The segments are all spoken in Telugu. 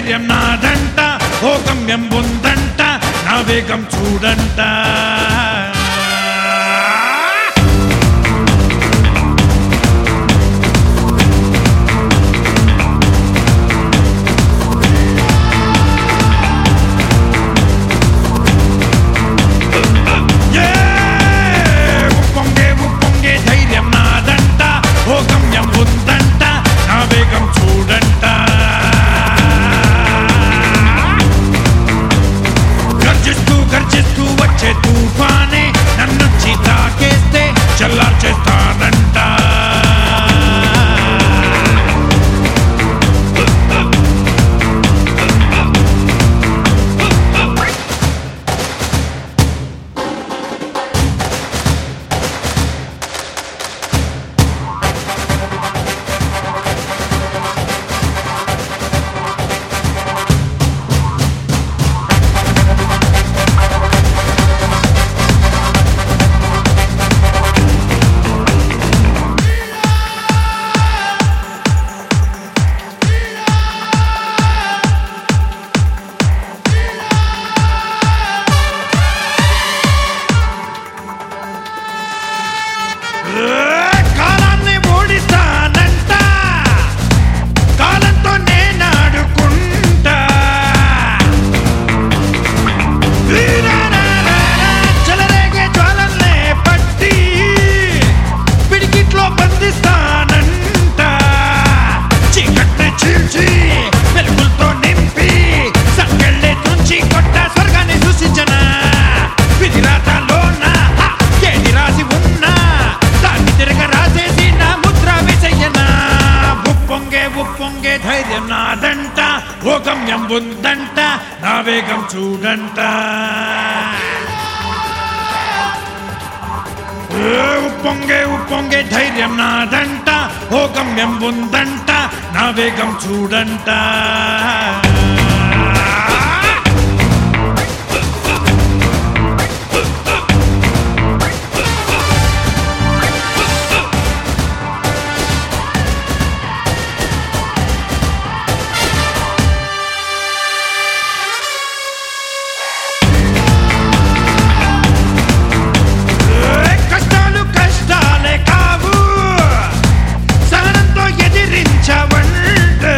ధైర్యం నాదంట ఓ గమ్యం ఉందంట నా వేగం చూడంట ఏ! ఉప్పొంగే ఉప్పొంగే ధైర్యం నాదంట ఓ గమ్యం ఉందంట నా వేగం చూడంట గర్జిస్తూ గర్జిస్తూ వచ్చే తుఫానే నన్నొచ్చి తాకేస్తే చల్లార్చేస్తానంట ఏ! కాలాన్ని ఓడిస్తానంట కాలంతో నేనాడుకుంటా వీరారారా, చెలరేగే జ్వాలల్నే పట్టి పిడికిట్లో బంధిస్తానంట చీకట్నే చీల్చి వెలుగులతో నింపి సంకెళ్ళే తుంచి కొట్ట స్వర్గాన్ని సూచించనా విధి రాతలోన హ, ఏది రాసి ఉన్నా దాన్ని తిరగ రాసేసి నా ముద్ర విజయనా ఉప్పొంగే ఉప్పొంగే ధైర్యం నాదంట ఓ గమ్యం ఉందంట నా వేగం చూడంట ఏ ఉప్పొంగే ఉప్పొంగే ధైర్యం నాదంట ఓ గమ్యం ఉందంట నా వేగం చూడంట ఏ కష్టాలు కష్టాలే కావు సహనంతో ఎదిరించవంటే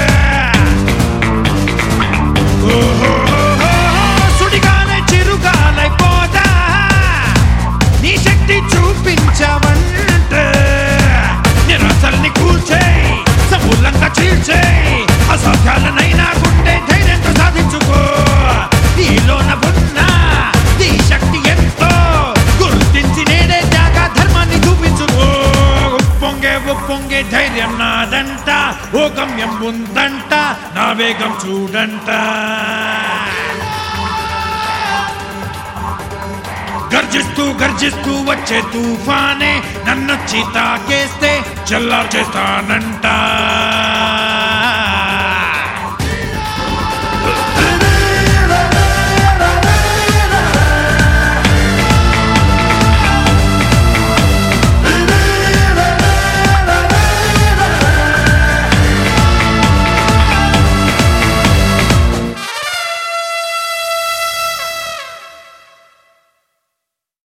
ఓహోహోహో, సుడిగాలే చిరుగాలై పోదా నీ శక్తి చూపించవంటే నిరాశల్ని కూల్చేయి సమూలంగా చీల్చేయి అసాధ్యాలనైనా గుండె ధైర్యంతో సాధించుకో నీలోన ఉన్న నీ శక్తి ఎంతో గుర్తించి నేడే త్యాగ ధర్మాన్ని చూపించుకో ఉప్పొంగే ఉప్పొంగే ధైర్యం నాదంట ఓ గమ్యం ఉందంట నా వేగం చూడంట గర్జిస్తూ గర్జిస్తూ వచ్చే తుఫానే నన్నొచ్చి తాకేస్తే చల్లార్చేస్తానంట